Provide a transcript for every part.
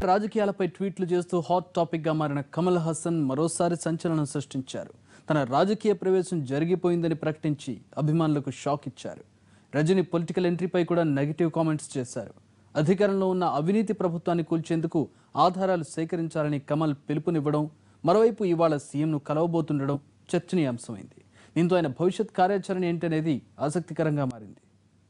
రాజకీయాలపై ట్వీట్లు చేస్తూ హాట్ టాపిక్ గా మారిన కమల్ హాసన్ మరోసారి సంచలనం సృష్టించారు తన రాజకీయ ప్రవేశం జరిగిపోయిందని ప్రకటించి అభిమానులకు షాక్ ఇచ్చారు రజనీ పొలిటికల్ ఎంట్రీపై కూడా నెగిటివ్ కామెంట్స్ చేశారు అధికారంలో ఉన్న అవినీతి ప్రభుత్వాన్ని కూల్చేందుకు ఆధారాలు సేకరించాలని కమల్ పిలుపునివ్వడం మరోవైపు ఇవాళ సీఎంను కలవబోతుండడం చర్చనీయాంశమైంది దీంతో ఆయన భవిష్యత్ కార్యాచరణ ఏంటనేది ఆసక్తికరంగా మారింది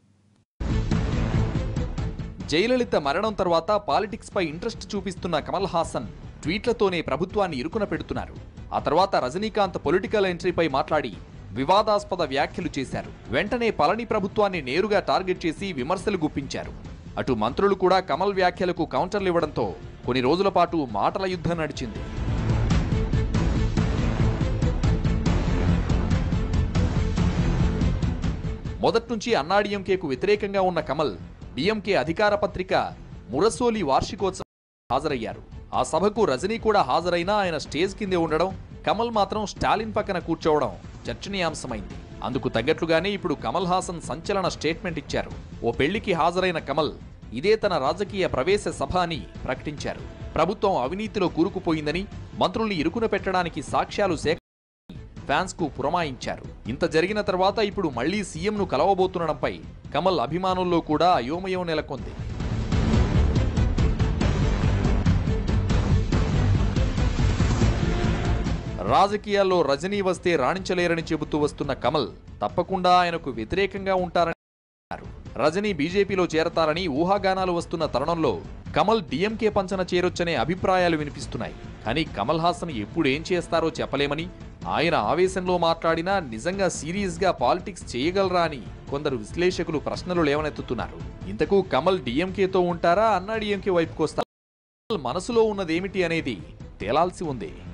జయలలిత మరణం తర్వాత పాలిటిక్స్ పై ఇంట్రెస్ట్ చూపిస్తున్న కమల్ హాసన్ ట్వీట్లతోనే ప్రభుత్వాన్ని ఇరుకున పెడుతున్నారు ఆ తర్వాత రజనీకాంత్ పొలిటికల్ ఎంట్రీపై మాట్లాడి వివాదాస్పద వ్యాఖ్యలు చేశారు వెంటనే పళని ప్రభుత్వాన్ని నేరుగా టార్గెట్ చేసి విమర్శలు గుప్పించారు అటు మంత్రులు కూడా కమల్ వ్యాఖ్యలకు కౌంటర్లు ఇవ్వడంతో కొన్ని రోజుల పాటు మాటల యుద్ధం నడిచింది మొదట్నుంచి అన్నాడీఎంకేకు వ్యతిరేకంగా ఉన్న కమల్ డిఎంకే అధికార పత్రిక మురసోలి వార్షికోత్సవం హాజరయ్యారు ఆ సభకు రజనీ కూడా హాజరైనా ఆయన స్టేజ్ కిందే ఉండడం కమల్ మాత్రం స్టాలిన్ పక్కన కూర్చోవడం చర్చనీయాంశమైంది అందుకు తగ్గట్లుగానే ఇప్పుడు కమల్ హాసన్ సంచలన స్టేట్మెంట్ ఇచ్చారు ఓ పెళ్లికి హాజరైన కమల్ ఇదే తన రాజకీయ ప్రవేశ సభ అని ప్రకటించారు ప్రభుత్వం అవినీతిలో కూరుకుపోయిందని మంత్రుల్ని ఇరుకున పెట్టడానికి సాక్ష్యాలు సేక ఫ్యాన్స్ కు పురమాయించారు ఇంత జరిగిన తర్వాత ఇప్పుడు మళ్లీ సీఎంను కలవబోతుండడంపై కమల్ అభిమానుల్లో కూడా అయోమయం నెలకొంది రాజకీయాల్లో రజనీ వస్తే రాణించలేరని చెబుతూ వస్తున్న కమల్ తప్పకుండా ఆయనకు వ్యతిరేకంగా ఉంటారని అన్నారు. రజనీ బీజేపీలో చేరతారని ఊహాగానాలు వస్తున్న తరుణంలో కమల్ డిఎంకే పంచన చేరొచ్చనే అభిప్రాయాలు వినిపిస్తున్నాయి కానీ కమల్ హాసన్ ఎప్పుడు ఏం చేస్తారో చెప్పలేమని ఆయన ఆవేశంలో మాట్లాడినా నిజంగా సీరియస్ గా పాలిటిక్స్ చేయగలరా అని కొందరు విశ్లేషకులు ప్రశ్నలు లేవనెత్తుతున్నారు ఇంతకు కమల్ డిఎంకేతో ఉంటారా అన్నా డిఎంకే వైపుకొస్తారా కమల్ మనసులో ఉన్నదేమిటి అనేది తేలాల్సి ఉంది